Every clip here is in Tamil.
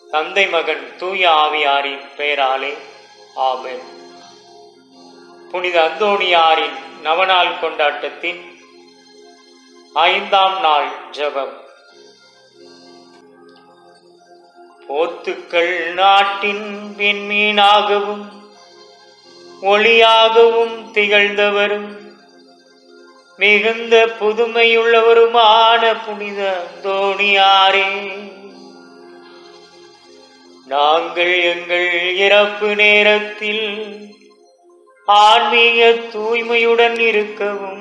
தந்தை மகன் தூய ஆவியாரின் பெயராலே ஆமென் புனித அந்தோணியாரின் நவநாள் கொண்டாட்டத்தின் ஐந்தாம் நாள் ஜெபம் போத்துக்கள் நாட்டின் விண்மீனாகவும் ஒளியாகவும் திகழ்ந்தவரும் மிகுந்த புதுமையுள்ளவருமான புனித அந்தோணியாரே நாங்கள் எங்கள் இறப்பு நேரத்தில் ஆன்மீக தூய்மையுடன் இருக்கவும்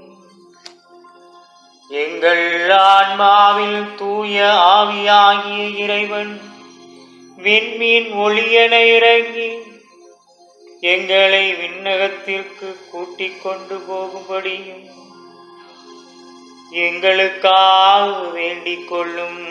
எங்கள் ஆன்மாவில் தூய ஆவியாகிய இறைவன் விண்மீன் ஒளியென இறங்கி எங்களை விண்ணகத்திற்கு கூட்டிக் கொண்டு போகும்படியும் எங்களுக்காக வேண்டிக் கொள்ளும்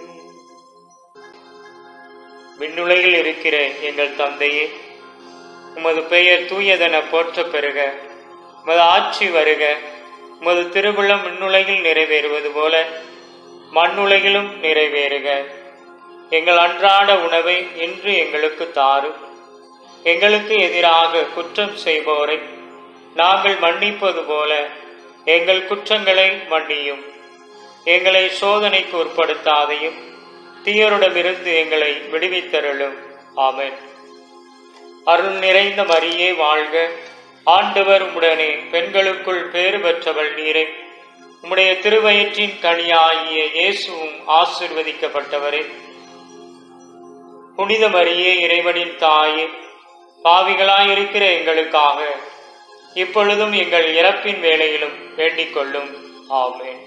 விண்ணுலகில் இருக்கிற எங்கள் தந்தையே உமது பெயர் தூயதென போற்றப் பெறுக உமது ஆட்சி வருக உமது திருவிழம் விண்ணுலகில் நிறைவேறுவது போல மண்ணுலகிலும் நிறைவேறுக எங்கள் அன்றாட உணவை இன்று எங்களுக்கு தாரும் எங்களுக்கு எதிராக குற்றம் செய்பவரை நாங்கள் மன்னிப்பது போல எங்கள் குற்றங்களை மன்னியும் எங்களை சோதனைக்கு உட்படுத்தாதையும் தீயருடமிருந்து எங்களை விடுவித்தருளும் ஆமென் அருள் நிறைந்த மரியே வாழ்க ஆண்டவர் உடனே பெண்களுக்குள் பேறு பெற்றவள் நீரே உம்முடைய திருவயிற்றின் கனியாகிய இயேசுவும் ஆசிர்வதிக்கப்பட்டவரே புனித மரியே இறைவனின் தாயே பாவிகளாயிருக்கிற எங்களுக்காக இப்பொழுதும் எங்கள் இறப்பின் வேளையிலும் வேண்டிக் கொள்ளும் ஆமென்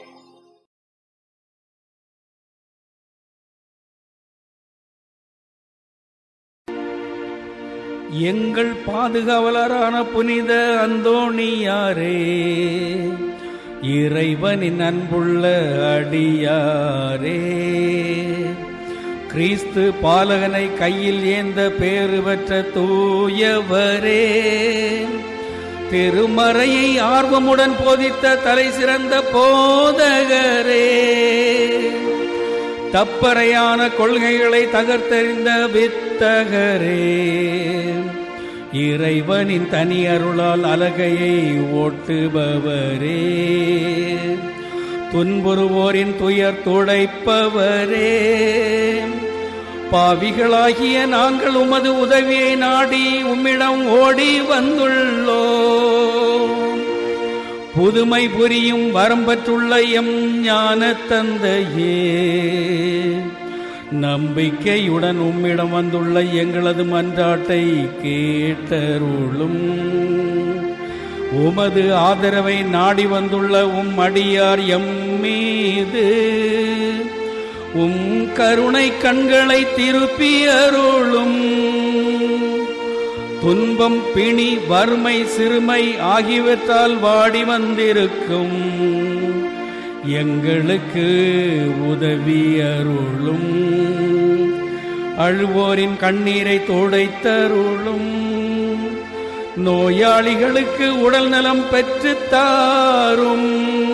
எங்கள் பாதுகாவலரான புனித அந்தோணியாரே இறைவனின் அன்புள்ள அடியாரே கிறிஸ்து பாலகனை கையில் ஏந்த பேறு பெற்ற தூயவரே திருமறையை ஆர்வமுடன் போதித்த தலை சிறந்த போதகரே தப்பறையான கொள்கைகளை தகர்த்தெறிந்த வித்தகரே இறைவனின் தனி அருளால் அலகையை ஓட்டுபவரே துன்புறுவோரின் துயர் துடைப்பவரே பாவிகளாகிய நாங்கள் உமது உதவியை நாடி உம்மிடம் ஓடி வந்துள்ளோம் புதுமை புரியும் வரம்பற்றுள்ள எம் ஞான தந்தையே நம்பிக்கையுடன் உம்மிடம் வந்துள்ள எங்களது மன்றாட்டை கேட்டருளும் உமது ஆதரவை நாடி வந்துள்ள உம் அடியார் எம் மீது உம் கருணை கண்களை திருப்பி அருளும் துன்பம் பிணி வறுமை சிறுமை ஆகியவற்றால் வாடி வந்திருக்கும் எங்களுக்கு உதவி அருளும் அழுவோரின் கண்ணீரை துடைத்தருளும் நோயாளிகளுக்கு உடல் நலம் பெற்றுத் தாரும்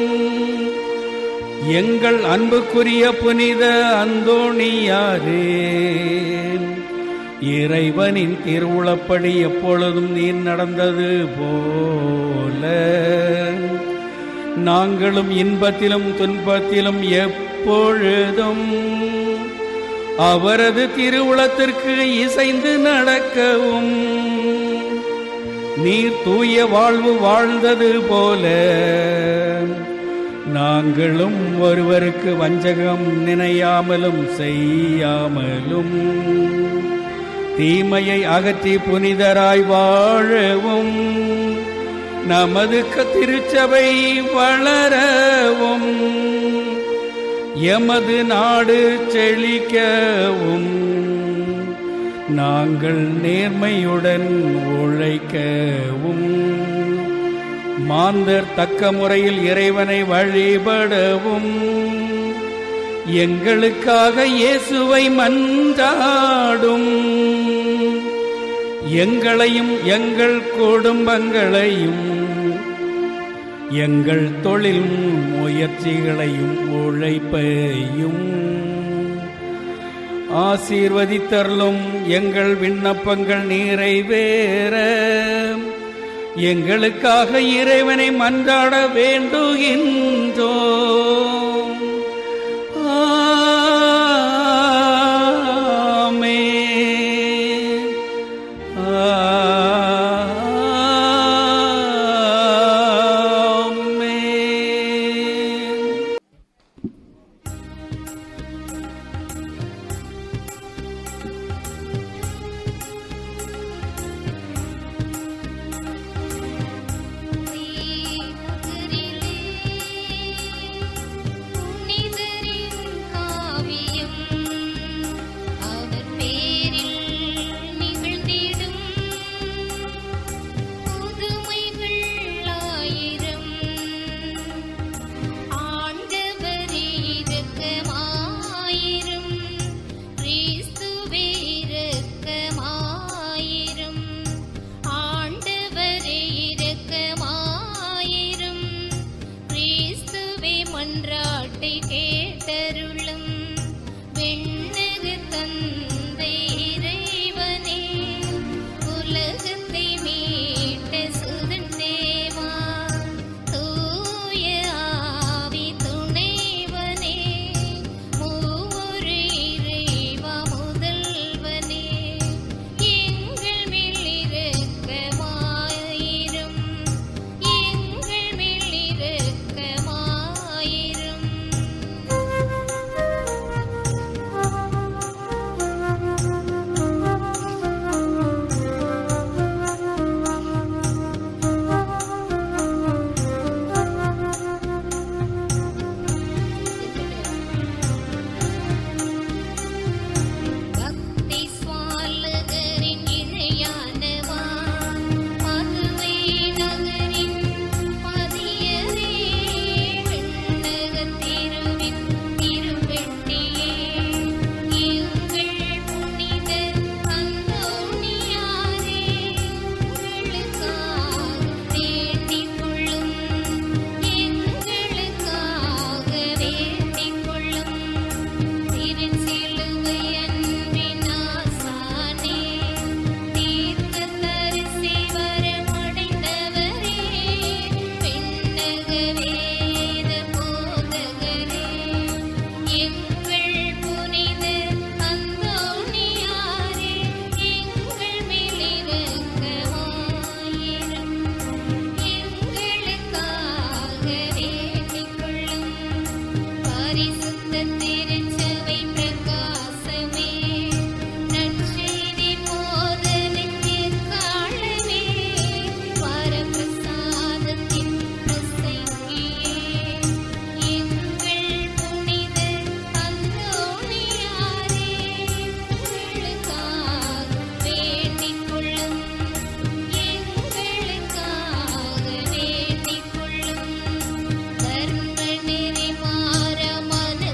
எங்கள் அன்புக்குரிய புனித அந்தோணியாரே இறைவனின் திருவுளப்படி எப்பொழுதும் நீர் நடந்தது போல நாங்களும் இன்பத்திலும் துன்பத்திலும் எப்பொழுதும் அவரது திருவுளத்திற்கு இசைந்து நடக்கவும் நீர் தூய வாழ்வு வாழ்ந்தது போல நாங்களும் ஒருவருக்கு வஞ்சகம் நினையாமலும் செய்யாமலும் தீமையை அகற்றி புனிதராய் வாழவும் நமது க- திருச்சபை வளரவும் எமது நாடு செழிக்கவும் நாங்கள் நேர்மையுடன் உழைக்கவும் மாந்தர் தக்க முறையில் இறைவனை வழிபடவும் எங்களுக்காக இயேசுவை மன்றாடும் எங்களையும் எங்கள் குடும்பங்களையும் எங்கள் தொழில் முயற்சிகளையும் உழைப்பையும் ஆசீர்வதித்தருளும் எங்கள் விண்ணப்பங்கள் நிறைவேற எங்களுக்காக இறைவனை மன்றாட வேண்டுகின்றோம் ஆமென். ஆமென். புனிதரின் காவியம் அவர் பேரில் நிகழ்ந்திடும் புதுமைகள் ஆயிரம் ஆண்டவரே இரக்கமாயிரும் கிறிஸ்துவே இரக்கமாயிரும் ஆண்டவரே இரக்கமாயிரும் கிறிஸ்துவே மன்றாட்டை கேட்டருளும் வெண்ணக தந்தை இறைவனே உலகத்தை மீட்ட சுதன் தேவா தூய ஆவி துணைவனே மூவொரு இறைவா முதல்வனே எங்கள் மேல் இரக்கமாயிரும் எங்கள் மேல் இரக்கமாயிரும் பக்தி சுவாலகரின் இணையானவா மதுவை நகரின் பதியரே விண்ணகத் திருவின் திருவெட்டியே எங்கள் புனித அந்தோணியாரே உங்களுக்காக வேண்டிக் கொள்ளும் எங்களுக்காக வேண்டிக் கொள்ளும் திருச்சிலுவை அன்பின் ஆசானே, தீர்க்கதரிசி வரமடைந்தவரே, விண்ணக வேத போதகரே, எங்கள் புனித அந்தோணியாரே, எங்கள் மேல் இரக்கமாயிரும். எங்களுக்காக வேண்டிக் கொள்ளும் பரிசுத்த திருச்சபை பிரகாசமே நற்செய்தி போதனைக்கு காலமே வரப்பிரசாதத்தின் பிரசங்கியே எங்கள் புனித அந்தோணியாரே எங்களுக்காக வேண்டிக் கொள்ளும் எங்களுக்காக வேண்டிக் கொள்ளும் தர்ம நெறி மாற மன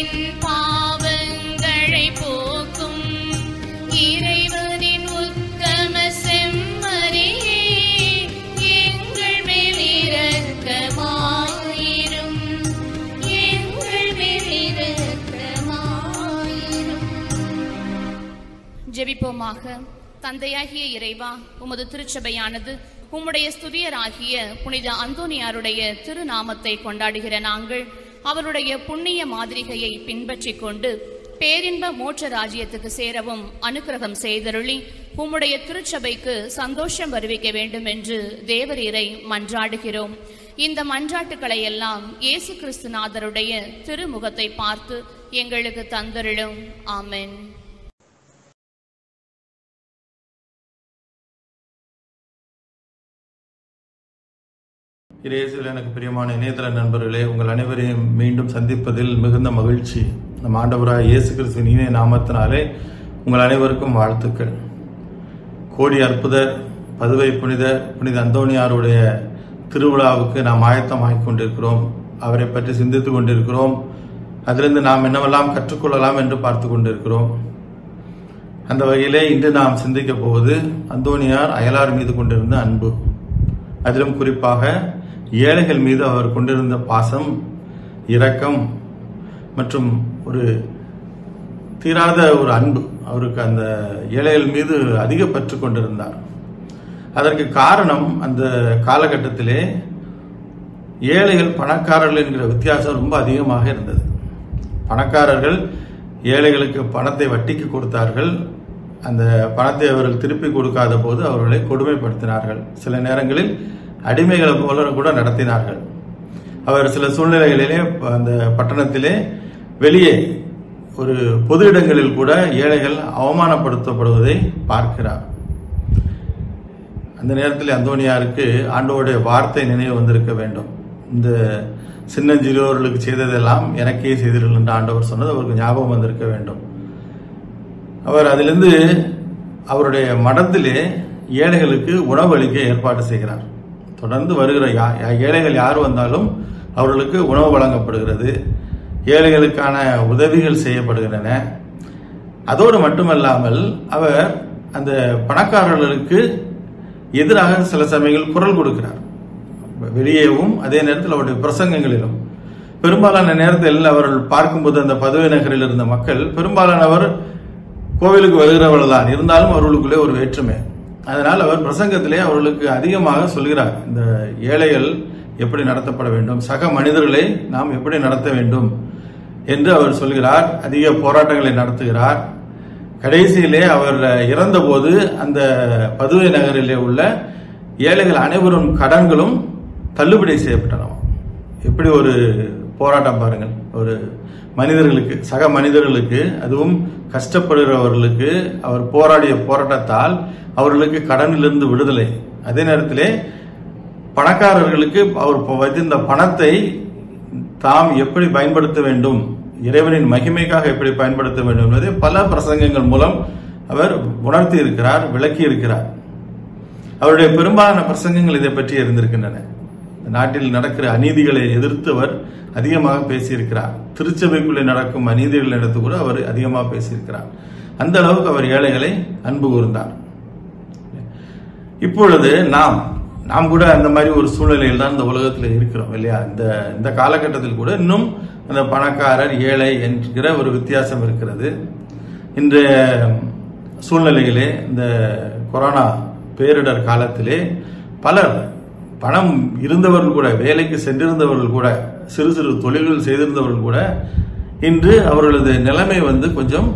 பாவங்களை போக்கும் இறைவனின் உத்தம செம்மறியே எங்கள் மேல் இரக்கமாயிரும் எங்கள் மேல் இரக்கமாயிரும் ஜெபிப்போமாக தந்தையாகிய இறைவா உமது திருச்சபையானது உம்முடைய ஸ்துதியராகிய புனித அந்தோனியாருடைய திருநாமத்தை கொண்டாடுகிற நாங்கள் அவருடைய புண்ணிய மாதிரிகையை பின்பற்றிக் கொண்டு பேரின்ப மோட்ச ராஜ்யத்துக்கு சேரவும் அனுக்கிரகம் செய்தருளி உம்முடைய திருச்சபைக்கு சந்தோஷம் வருவிக்க வேண்டும் என்று தேவரீரை மன்றாடுகிறோம் இந்த மன்றாட்டுக்களை எல்லாம் இயேசு கிறிஸ்துநாதருடைய திருமுகத்தை பார்த்து எங்களுக்கு தந்தருளும் ஆமென் இயேசுவில் எனக்கு பிரியமான இணையதள நண்பர்களே உங்கள் அனைவரையும் மீண்டும் சந்திப்பதில் மிகுந்த மகிழ்ச்சி நம் ஆண்டவராய் இயேசு கிறிஸ்துவின் இணைய நாமத்தினாலே உங்கள் அனைவருக்கும் வாழ்த்துக்கள் கோடி அற்புத பதுவை புனித புனித அந்தோணியாருடைய திருவிழாவுக்கு நாம் ஆயத்தமாகிக் கொண்டிருக்கிறோம் அவரை பற்றி சிந்தித்துக் கொண்டிருக்கிறோம் அதிலிருந்து நாம் என்னவெல்லாம் கற்றுக்கொள்ளலாம் என்று பார்த்து கொண்டிருக்கிறோம் அந்த வகையிலே இன்று நாம் சிந்திக்கப் போவது அந்தோணியார் அயலார் மீது கொண்டிருந்த அன்பு அதிலும் குறிப்பாக ஏழைகள் மீது அவர் கொண்டிருந்த பாசம் இரக்கம் மற்றும் ஒரு தீராத ஒரு அன்பு அவருக்கு அந்த ஏழைகள் மீது அதிக பற்று கொண்டிருந்தார் அதற்கு காரணம் அந்த காலகட்டத்திலே ஏழைகள் பணக்காரர்கள் என்கிற வித்தியாசம் ரொம்ப அதிகமாக இருந்தது பணக்காரர்கள் ஏழைகளுக்கு பணத்தை வட்டிக்கு கொடுத்தார்கள் அந்த பணத்தை அவர்கள் திருப்பி கொடுக்காத போது அவர்களை கொடுமைப்படுத்தினார்கள் சில நேரங்களில் அடிமைகளை போல கூட நடத்தினார்கள் அவர் சில சூழ்நிலைகளிலே அந்த பட்டணத்திலே வெளியே ஒரு பொது இடங்களில் கூட ஏழைகள் அவமானப்படுத்தப்படுவதை பார்க்கிறார் அந்த நேரத்தில் அந்தோனியாருக்கு ஆண்டோடைய வார்த்தை நினைவு வந்திருக்க வேண்டும் இந்த சின்னஞ்சிறியோர்களுக்கு செய்ததெல்லாம் எனக்கே செய்தீர்கள் என்று ஆண்டவர் சொன்னது அவருக்கு ஞாபகம் வந்திருக்க வேண்டும் அவர் அதிலிருந்து அவருடைய மடத்திலே ஏழைகளுக்கு உணவு அளிக்க ஏற்பாடு செய்கிறார் தொடர்ந்து வருகிற யா- யா- ஏழைகள் யார் வந்தாலும் அவர்களுக்கு உணவு வழங்கப்படுகிறது ஏழைகளுக்கான உதவிகள் செய்யப்படுகின்றன அதோடு மட்டுமல்லாமல் அவர் அந்த பணக்காரர்களுக்கு எதிராக சில சமயங்கள் குரல் கொடுக்கிறார் வெளியேவும் அதே நேரத்தில் அவருடைய பிரசங்கங்களிலும் பெரும்பாலான நேரத்தில் அவர்கள் பார்க்கும்போது அந்த பதவி நகரில் இருந்த மக்கள் பெரும்பாலானவர் கோவிலுக்கு வருகிறவர்கள் தான் இருந்தாலும் அவர்களுக்குள்ளே ஒரு வேற்றுமை அதனால் அவர் பிரசங்கத்திலே அவர்களுக்கு அதிகமாக சொல்கிறார் இந்த ஏழைகள் எப்படி நடத்தப்பட வேண்டும் சக மனிதர்களை நாம் எப்படி நடத்த வேண்டும் என்று அவர் சொல்கிறார் அதிக போராட்டங்களை நடத்துகிறார் கடைசியிலே அவர் இறந்தபோது அந்த பதுவை நகரிலே உள்ள ஏழைகள் அனைவரும் கடன்களும் தள்ளுபடி செய்யப்பட்டன எப்படி ஒரு போராட்டம் பாருங்கள் ஒரு மனிதர்களுக்கு சக மனிதர்களுக்கு அதுவும் கஷ்டப்படுகிறவர்களுக்கு அவர் போராடிய போராட்டத்தால் அவர்களுக்கு கடனிலிருந்து விடுதலை அதே நேரத்திலே பணக்காரர்களுக்கு அவர் ப- வைத்திருந்த பணத்தை தாம் எப்படி பயன்படுத்த வேண்டும் இறைவனின் மகிமைக்காக எப்படி பயன்படுத்த வேண்டும் என்பதை பல பிரசங்கங்கள் மூலம் அவர் உணர்த்தி இருக்கிறார் விளக்கி இருக்கிறார் அவருடைய பெரும்பாலான பிரசங்கங்கள் இதை பற்றி இருந்திருக்கின்றன இந்த நாட்டில் நடக்கிற அநீதிகளை எதிர்த்து அவர் அதிகமாக பேசியிருக்கிறார் திருச்சபைக்குள்ளே நடக்கும் அநீதிகள் எடுத்து கூட அவர் அதிகமாக பேசியிருக்கிறார் அந்த அளவுக்கு அவர் ஏழைகளை அன்பு கூர்ந்தார் இப்பொழுது நாம் நாம் கூட அந்த மாதிரி ஒரு சூழ்நிலையில் தான் இந்த உலகத்தில் இருக்கிறோம் இல்லையா இந்த இந்த காலகட்டத்தில் கூட இன்னும் அந்த பணக்காரர் ஏழை என்கிற ஒரு வித்தியாசம் இருக்கிறது இன்றைய சூழ்நிலையிலே இந்த கொரோனா பேரிடர் காலத்திலே பலர் பணம் இருந்தவர்கள் கூட வேலைக்கு சென்றிருந்தவர்கள் கூட சிறு சிறு தொழில்கள் செய்திருந்தவர்கள் கூட இன்று அவர்களது நிலைமை வந்து கொஞ்சம்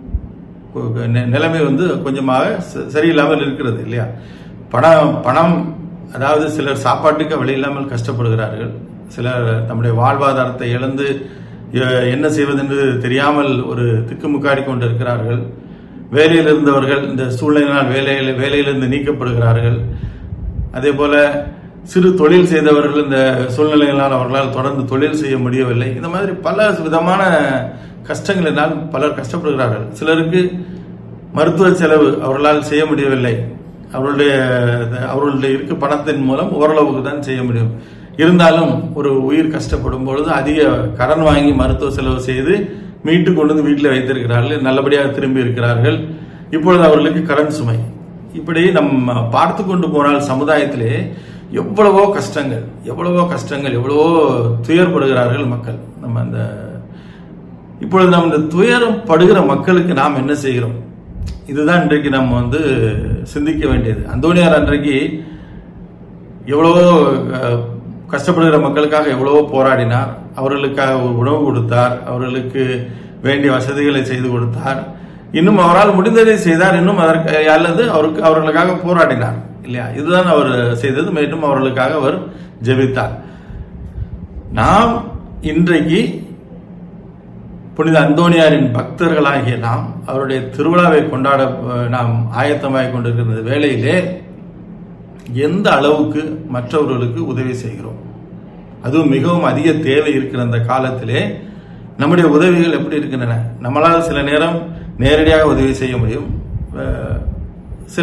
நி- நிலைமை வந்து கொஞ்சமாக ச- சரியில்லாமல் இருக்கிறது இல்லையா பணம் பணம் அதாவது சிலர் சாப்பாட்டுக்கு வழி இல்லாமல் கஷ்டப்படுகிறார்கள் சிலர் தம்முடைய வாழ்வாதாரத்தை இழந்து எ- என்ன செய்வதென்று தெரியாமல் ஒரு திக்குமுக்காடி கொண்டு இருக்கிறார்கள் வேலையில் இருந்தவர்கள் இந்த சூழ்நிலையினால் வேலையில் வேலையிலிருந்து நீக்கப்படுகிறார்கள் அதே போல சிறு தொழில் செய்தவர்கள் இந்த சூழ்நிலைகளால் அவர்களால் தொடர்ந்து தொழில் செய்ய முடியவில்லை இந்த மாதிரி பல விதமான கஷ்டங்களினால் பலர் கஷ்டப்படுகிறார்கள் சிலருக்கு மருத்துவ செலவு அவர்களால் செய்ய முடியவில்லை அவர்களுடைய அவர்களுடைய இருக்க பணத்தின் மூலம் ஓரளவுக்கு தான் செய்ய முடியும் இருந்தாலும் ஒரு உயிர் கஷ்டப்படும் பொழுது அதிக கடன் வாங்கி மருத்துவ செலவு செய்து மீட்டு கொண்டு வந்து வீட்டில் வைத்திருக்கிறார்கள் நல்லபடியாக திரும்பி இருக்கிறார்கள் இப்பொழுது அவர்களுக்கு கடன் சுமை இப்படி நம்ம பார்த்து கொண்டு போனால் சமுதாயத்திலே எவ்வளவோ கஷ்டங்கள் எவ்வளவோ கஷ்டங்கள் எவ்வளவோ துயர்படுகிறார்கள் மக்கள் நம்ம அந்த இப்பொழுது நாம் இந்த துயரம் படுகிற மக்களுக்கு நாம் என்ன செய்கிறோம் இதுதான் இன்றைக்கு நம்ம வந்து சிந்திக்க வேண்டியது அந்தோனியார் அன்றைக்கு எவ்வளவோ அஹ், கஷ்டப்படுகிற மக்களுக்காக எவ்வளவோ போராடினார் அவர்களுக்காக உணவு கொடுத்தார் அவர்களுக்கு வேண்டிய வசதிகளை செய்து கொடுத்தார் இன்னும் அவரால் முடிந்ததை செய்தார் இன்னும் அதற்கு அல்லது அவருக்கு அவர்களுக்காக போராடினார் இல்லையா இதுதான் அவர் செய்தது மீண்டும் அவர்களுக்காக அவர் ஜெபித்தார் நாம் இன்றைக்கு புனித அந்தோனியாரின் பக்தர்களாகிய நாம் அவருடைய திருவிழாவை கொண்டாட அஹ், நாம் ஆயத்தமாகிக் கொண்டிருக்கிற வேளையிலே எந்த அளவுக்கு மற்றவர்களுக்கு உதவி செய்கிறோம் அதுவும் மிகவும் அதிக தேவை இருக்கிற அந்த காலத்திலே நம்முடைய உதவிகள் எப்படி இருக்கின்றன நம்மளால் சில நேரம் நேரடியாக உதவி செய்ய முடியும் அஹ், சில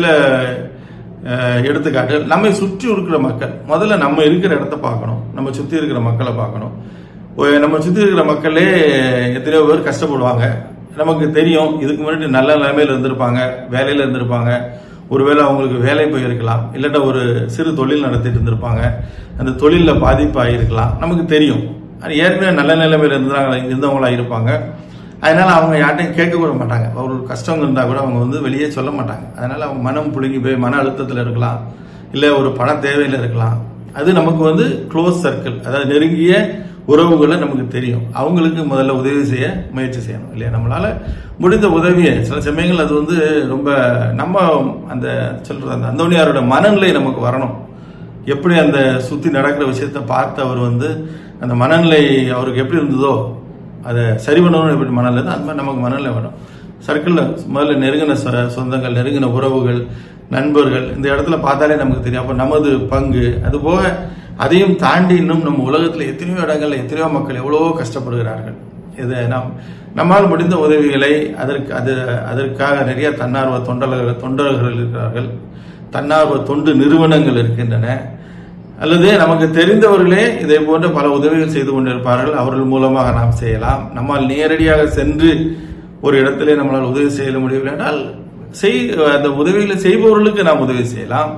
அஹ், எடுத்துக்காட்டுகள் நம்மை சுற்றி இருக்கிற மக்கள் முதல்ல நம்ம இருக்கிற இடத்த பார்க்கணும் நம்ம சுற்றி இருக்கிற மக்களை பார்க்கணும் ஒ- நம்ம சுற்றி இருக்கிற மக்களே எத்தனையோ பேர் கஷ்டப்படுவாங்க நமக்கு தெரியும் இதுக்கு முன்னாடி நல்ல நிலைமையில இருந்திருப்பாங்க வேலையில இருந்திருப்பாங்க ஒருவேளை அவங்களுக்கு வேலை போயிருக்கலாம் இல்லாட்டா ஒரு சிறு தொழில் நடத்திட்டு இருந்திருப்பாங்க அந்த தொழிலில் பாதிப்பாயிருக்கலாம் நமக்கு தெரியும் அது ஏற்கனவே நல்ல நிலைமையில இருந்தாங்க இருந்தவங்களா இருப்பாங்க அதனால அவங்க யார்ட்டையும் கேட்க கூட மாட்டாங்க ஒரு கஷ்டம் இருந்தா கூட அவங்க வந்து வெளியே சொல்ல மாட்டாங்க அதனால அவங்க மனம் புழுங்கி போய் மன அழுத்தத்தில் இருக்கலாம் இல்லை ஒரு பண தேவையில் இருக்கலாம் அது நமக்கு வந்து க்ளோஸ் சர்க்கிள் அதாவது நெருங்கிய உறவுகளை நமக்கு தெரியும் அவங்களுக்கு முதல்ல உதவி செய்ய முயற்சி செய்யணும் இல்லையா நம்மளால முடிந்த உதவியை சில சமயங்கள் அது வந்து ரொம்ப நம்ம அந்த சொல்றது அந்த அந்தோனியாரோட மனநிலை நமக்கு வரணும் எப்படி அந்த சுத்தி நடக்கிற விஷயத்தை பார்த்து அவர் வந்து அந்த மனநிலை அவருக்கு எப்படி இருந்ததோ அதை சரி பண்ணணும்னு எப்படி மனநிலை இருந்தோ, அது மாதிரி நமக்கு மனநிலை வேணும் சர்க்கிளில் முதல்ல நெருங்கின சொ- சொந்தங்கள் நெருங்கின உறவுகள் நண்பர்கள் இந்த இடத்துல பார்த்தாலே நமக்கு தெரியும் அப்போ நமது பங்கு அது போக அதையும் தாண்டி இன்னும் நம்ம உலகத்தில் எத்தனையோ இடங்கள்ல எத்தனையோ மக்கள் எவ்வளவோ கஷ்டப்படுகிறார்கள் இதை நாம் நம்மால் முடிந்த உதவிகளை அதற்கு அது அதற்காக நிறைய தன்னார்வ தொண்டர்கள் தொண்டர்கள் இருக்கிறார்கள் தன்னார்வ தொண்டு நிறுவனங்கள் இருக்கின்றன அல்லது நமக்கு தெரிந்தவர்களே இதை போன்ற பல உதவிகள் செய்து கொண்டிருப்பார்கள் அவர்கள் மூலமாக நாம் செய்யலாம் நம்மால் நேரடியாக சென்று ஒரு இடத்திலே நம்மளால் உதவி செய்ய முடியவில்லை என்றால் செய் அந்த உதவிகளை செய்பவர்களுக்கு நாம் உதவி செய்யலாம்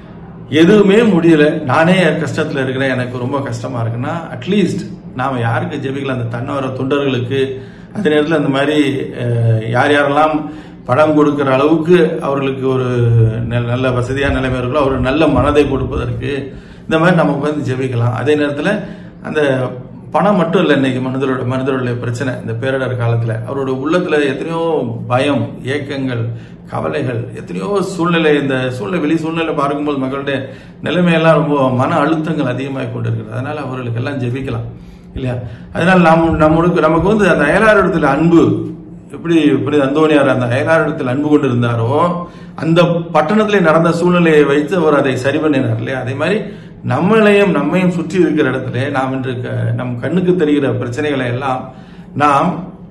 எதுவுமே முடியல நானே கஷ்டத்துல இருக்கிறேன் எனக்கு ரொம்ப கஷ்டமா இருக்குன்னா அட்லீஸ்ட் நாம யாருக்கு ஜெபிக்கலாம் அந்த தன்னார்வ தொண்டர்களுக்கு அதே நேரத்தில் அந்த மாதிரி அஹ், யார் யாரெல்லாம் பணம் கொடுக்கிற அளவுக்கு அவர்களுக்கு ஒரு நெ- நல்ல வசதியான நிலைமை இருக்கோ அவர் நல்ல மனதை கொடுப்பதற்கு இந்த மாதிரி நம்ம உட்காந்து ஜெபிக்கலாம் அதே நேரத்தில் அந்த பணம் மட்டும் இல்லை இன்னைக்கு மனிதரோட மனிதருடைய பிரச்சனை இந்த பேரிடர் காலத்தில் அவரோட உள்ளத்துல எத்தனையோ பயம் ஏக்கங்கள் கவலைகள் எத்தனையோ சூழ்நிலை இந்த சூழ்நிலை வெளி சூழ்நிலை பார்க்கும்போது மக்களுடைய நிலைமையெல்லாம் ரொம்ப மன அழுத்தங்கள் அதிகமாக கொண்டிருக்கிறது அதனால அவர்களுக்கு எல்லாம் ஜெபிக்கலாம் இல்லையா அதனால நாம் நம்மளுக்கு நமக்கு வந்து அந்த அயலாரிடத்தில் அன்பு எப்படி இப்படி அந்தோனியார் அந்த அயலாரிடத்தில் அன்பு கொண்டு இருந்தாரோ அந்த பட்டணத்திலே நடந்த சூழ்நிலையை வைத்து அவர் அதை சரி பண்ணினார் இல்லையா அதே மாதிரி நம்மளையும் நம்மையும் சுற்றி இருக்கிற இடத்துல நாம் இன்று க- நம் கண்ணுக்கு தெரிகிற பிரச்சனைகளை எல்லாம் நாம்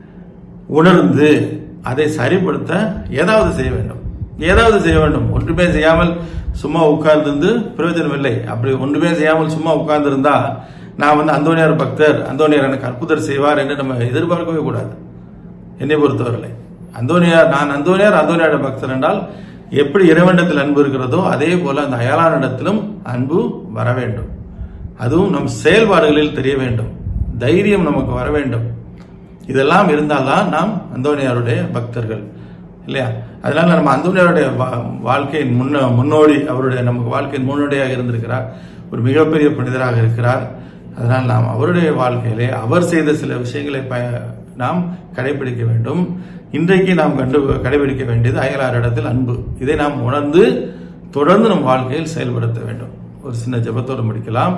உணர்ந்து அதை சரிப்படுத்த ஏதாவது செய்ய வேண்டும் ஏதாவது செய்ய வேண்டும் ஒன்றுமே செய்யாமல் சும்மா உட்கார்ந்திருந்து பிரயோஜனம் இல்லை அப்படி ஒன்றுமே செய்யாமல் சும்மா உட்கார்ந்திருந்தா நான் வந்து அந்தோனியார் பக்தர் அந்தோனியார் எனக்கு அற்புதர் செய்வார் என்று நம்ம எதிர்பார்க்கவே கூடாது என்னை பொறுத்தவரை அந்தோனியார் நான் அந்தோனியார் அந்தோனியாரோட பக்தர் என்றால் எப்படி இறைவனிடத்தில் அன்பு இருக்கிறதோ அதே போல அந்த அயலானிடத்திலும் அன்பு வர வேண்டும் அதுவும் நம் செயல்பாடுகளில் தெரிய வேண்டும் தைரியம் நமக்கு வர வேண்டும் இதெல்லாம் இருந்தால்தான் நாம் அந்தோனியாருடைய பக்தர்கள் இல்லையா அதனால நம்ம அந்தோனியாருடைய வா- வாழ்க்கையின் முன்ன முன்னோடி அவருடைய நமக்கு வாழ்க்கையின் முன்னோடியாக இருந்திருக்கிறார் ஒரு மிகப்பெரிய புனிதராக இருக்கிறார் அதனால் நாம் அவருடைய வாழ்க்கையிலே அவர் செய்த சில விஷயங்களை ப- நாம் கடைபிடிக்க வேண்டும் இன்றைக்கு நாம் கண்டு கடைபிடிக்க வேண்டியது அயலாரிடத்தில் அன்பு இதை நாம் உணர்ந்து தொடர்ந்து நம் வாழ்க்கையில் செயல்படுத்த வேண்டும் ஒரு சின்ன ஜெபத்தோடு முடிக்கலாம்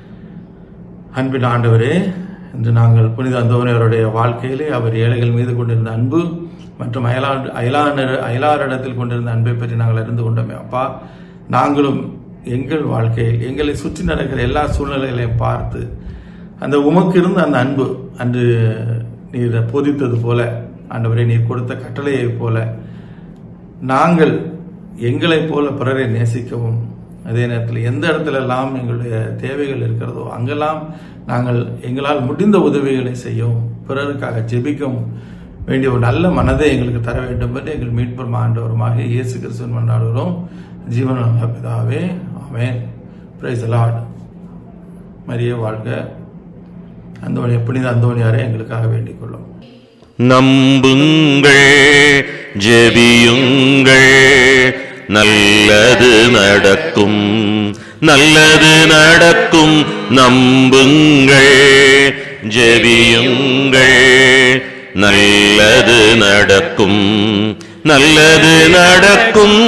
அன்பின் ஆண்டவரே இன்று நாங்கள் புனித அந்தோனியருடைய வாழ்க்கையிலே அவர் ஏழைகள் மீது கொண்டிருந்த அன்பு மற்றும் அயலா அயலானர் அயலாரிடத்தில் கொண்டிருந்த அன்பை பற்றி நாங்கள் அறிந்து கொண்டோமே அப்பா நாங்களும் எங்கள் வாழ்க்கையில் எங்களை சுற்றி நடக்கிற எல்லா சூழ்நிலைகளையும் பார்த்து அந்த உமக்கு இருந்த அந்த அன்பு அன்று நீர் போதித்தது போல ஆண்டவரே நீர் கொடுத்த கட்டளையைப் போல நாங்கள் எங்களைப் போல பிறரை நேசிக்கவும் அதே நேரத்தில் எந்த இடத்துல எல்லாம் எங்களுடைய தேவைகள் இருக்கிறதோ அங்கெல்லாம் நாங்கள் எங்களால் முடிந்த உதவிகளை செய்யவும் பிறருக்காக ஜெபிக்கவும் வேண்டிய ஒரு நல்ல மனதை எங்களுக்கு தர வேண்டும் என்று எங்கள் மீட்பும் ஆண்டவருமாக இயேசு கிறிஸ்துவன் கொண்டாடுகிறோம் ஜீவன நல்ல பிதாவே ஆமென் பிரைஸ் லார்ட் மரிய வாழ்க அந்தோணி புனித அந்தோணியாரை எங்களுக்காக வேண்டிக் கொள்ளும் நம்புங்கள் ஜெபியுங்கள் நல்லது நடக்கும் நல்லது நடக்கும் நம்புங்கள் ஜெபியுங்கள் நல்லது நடக்கும் நல்லது நடக்கும்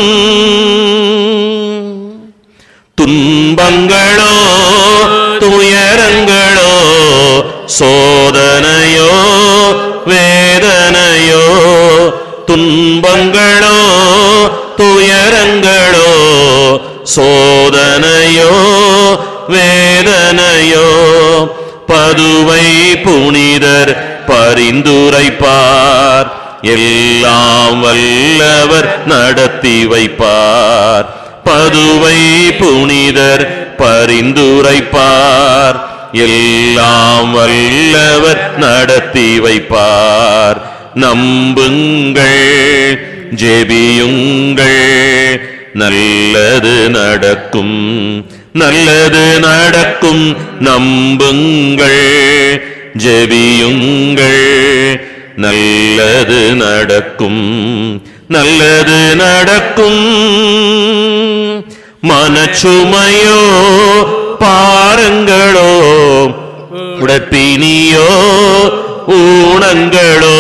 துன்பங்களோ துயரங்களோ சோதனையோ வேதனையோ துன்பங்களோ துயரங்களோ சோதனையோ வேதனையோ பதுவை புனிதர் பரிந்துரைப்பார் எல்லாம் வல்லவர் நடத்தி வைப்பார் பதுவை புனிதர் பரிந்துரைப்பார் எல்லாம் வல்லவர் நடத்தி வைப்பார் நம்புங்கள் ஜெபியுங்கள் நல்லது நடக்கும் நல்லது நடக்கும் நம்புங்கள் ஜெபியுங்கள் நல்லது நடக்கும் நல்லது நடக்கும் மனச்சுமையோ பாரங்களோ உடற்பினியோ ஊனங்களோ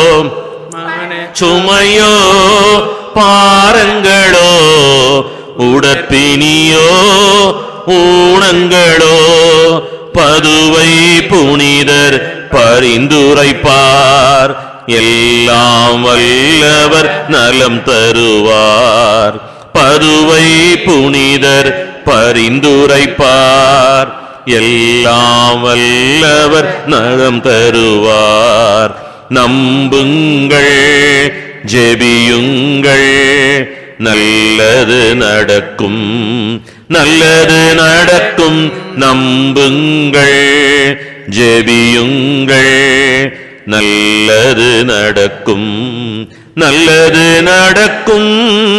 சுமையோ பாரங்களோ உடற்பினியோ ஊனங்களோ பதுவை புனிதர் பரிந்துரைப்பார் எல்லாம் வல்லவர் நலம் தருவார் பதுவை புனிதர் பரிந்துரைப்பார் எல்லாம் வல்லவர் நலம் தருவார் நம்புங்கள் ஜெபியுங்கள் நல்லது நடக்கும் நல்லது நடக்கும் நம்புங்கள் ஜெபியுங்கள் நல்லது நடக்கும் நல்லது நடக்கும்